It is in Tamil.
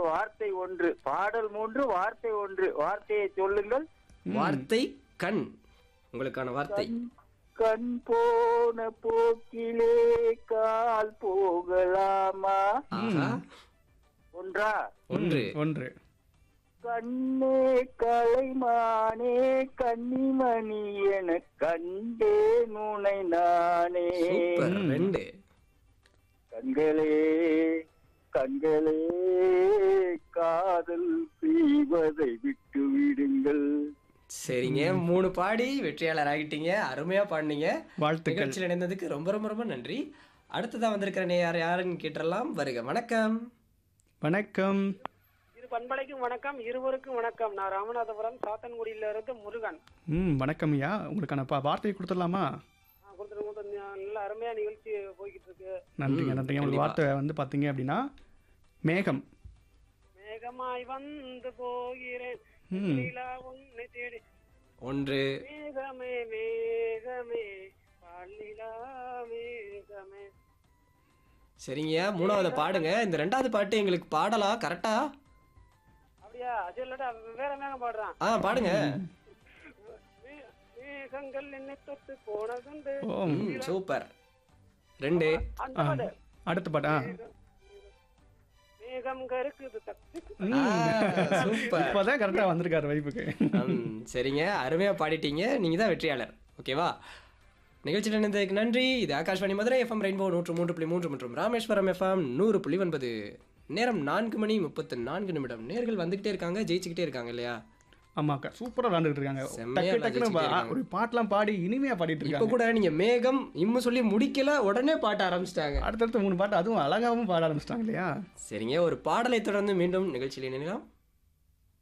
வார்த்தை ஒன்று பாடல் மூன்று வார்த்தை ஒன்று வார்த்தையை சொல்லுங்கள் வார்த்தை கண் உங்களுக்கான வார்த்தை கண் போன போக்கிலே கால் போகலாமா ஆஹா ஒன்றா ஒன்று ஒன்று கண்ணே கலைமானே கன்னிமணி என கண்டே நுனை நானே சூப்பர் ரெண்டு கண்களே கண்களே காதல் செய்வதை விட்டு விடுங்கள் சரிங்க மூணு பாடி வெற்றியாளர் ஆகிட்டீங்க அருமையா பாடினீங்க வாழ்த்துக்கள் நிகழ்ச்சியில் இணைந்ததுக்கு ரொம்ப ரொம்ப ரொம்ப நன்றி அடுத்ததா வந்திருக்கிற நேயார் யாருன்னு கேட்டுடலாம் வருக வணக்கம் வணக்கம் இரு பண்பலைக்கும் வணக்கம் இருவருக்கும் வணக்கம் நான் ராமநாதபுரம் சாத்தன்குடியில இருந்து முருகன் ம் வணக்கம் ஐயா உங்களுக்கான பா வார்த்தையை கொடுத்துடலாமா நான் கொடுத்துட்டு கொடுத்து நல்ல அருமையா நிகழ்ச்சி போய்கிட்டு இருக்கு நன்றிங்க ம், நன்றிங்க உங்களுக்கு கண்டிப்பா. வார்த்தை வந்து பார்த்தீங்க அப்படின்னா மேகம் மேகமாய் வந்து போகிறேன் ம். நிலா உன்னை தேடி ஒன்று மேகமே மேகமே பள்ளிலா மேகமே சரிங்கய்யா மூணாவது பாடுங்க இந்த ரெண்டாவது பாட்டு எங்களுக்கு பாடலா கரெக்டா அப்படியா அது இல்லடா வேற மேகம் பாடுறான் ஆ பாடுங்க மே- மேகங்கள் என்னை தொட்டு போனதுண்டு ஓ ம், சூப்பர் ரெண்டு அந்த பாடு அடுத்த பாட்டா மேகம் கருக்குது தக்கு ஆ, சூப்பர் இப்போதான் கரெக்டாக வந்திருக்காரு வைப்புக்கு ம், சரிங்க அருமையா பாடிட்டீங்க நீங்க தான் வெற்றியாளர் ஓகேவா நிகழ்ச்சியில் இணைந்ததுக்கு நன்றி இது ஆகாஷ்வாணி மதுரை எஃப்எம் ரெயின்போ நூற்று மூன்று புள்ளி மூன்று மற்றும் ராமேஸ்வரம் எஃப்எம் நூறு புள்ளி ஒன்பது நேரம் நான்கு மணி முப்பத்து நான்கு நிமிடம் நேர்கள் வந்துகிட்டே இருக்காங்க ஜெயிச்சுக்கிட்டே இருக்காங்க இல்லையா ஆமாக்கா சூப்பராக விளாண்டுட்டு இருக்காங்க செம்மையா டக்கு டக்குன்னு விளையாடிட்டு பா- இருக்காங்க. ஒரு பாட்டெலாம் பாடி இனிமையாக பாடிட்டு இப்ப இருக்காங்க கூட நீங்க மேகம் இம்மு சொல்லி முடிக்கல உடனே பாட்ட ஆரம்பிச்சிட்டாங்க அடுத்தடுத்த மூணு பாட்டு அதுவும் அழகாவும் பாட ஆரம்பிச்சிட்டாங்க இல்லையா சரிங்க ஒரு பாடலை தொடர்ந்து மீண்டும் நிகழ்ச்சியில் இணையலாம்